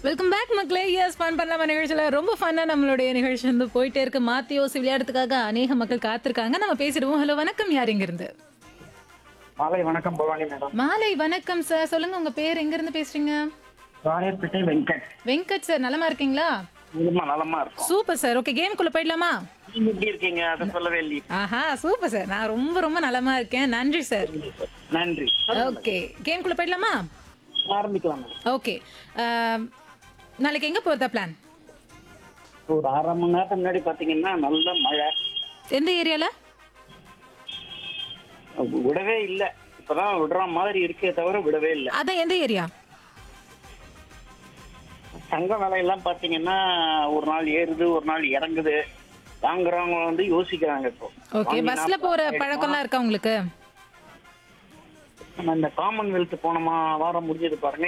welcome back மக்களே yes fun பண்ணலாமா நிகழ்ச்சியில் ரொம்ப ஃபன்னாக நம்மளுடைய நிகழ்ச்சி வந்து போயிட்டே இருக்கு மாற்றி யோசி விளையாடுறதுக்காக அநேக மக்கள் காத்திருக்காங்க நம்ம பேசிடுவோம் ஹலோ வணக்கம் யார் இங்கிருந்து மாலை வணக்கம் பவானி மேடம் மாலை வணக்கம் சார் சொல்லுங்க உங்க பேர் எங்கிருந்து பேசுறீங்க ராயப்பேட்டை வெங்கட் வெங்கட் சார் நலமா இருக்கீங்களா ரொம்ப நலமா இருக்கும் சூப்பர் சார் ஓகே கேமுக்குள்ள போயிடலாமா நீங்க எப்படி இருக்கீங்க அதை சொல்லவே இல்லையே ஆஹா சூப்பர் சார் நான் ரொம்ப ரொம்ப நலமா இருக்கேன் நன்றி சார் நன்றி ஓகே கேமுக்குள்ள போயிடலாமா ஆரம்பிக்கலாம் மேடம் ஓகே நாளைக்கு எங்க போறதா பிளான் ஒரு அரை மணி நேரத்துக்கு முன்னாடி பாத்தீங்கன்னா நல்ல மழை எந்த ஏரியால விடவே இல்ல இப்பதான் விடுற மாதிரி இருக்கே தவிர விடவே இல்ல அதான் எந்த ஏரியா தங்க விலையெல்லாம் பாத்தீங்கன்னா ஒரு நாள் ஏறுது ஒரு நாள் இறங்குது வாங்குறவங்க வந்து யோசிக்கிறாங்க இப்போ ஓகே வாங்கினா பஸ்ல போற பழக்கம்லாம் இருக்கா உங்களுக்கு நம்ம இந்த காமன்வெல்த் போனமா வாரம் முடிஞ்சது பாருங்க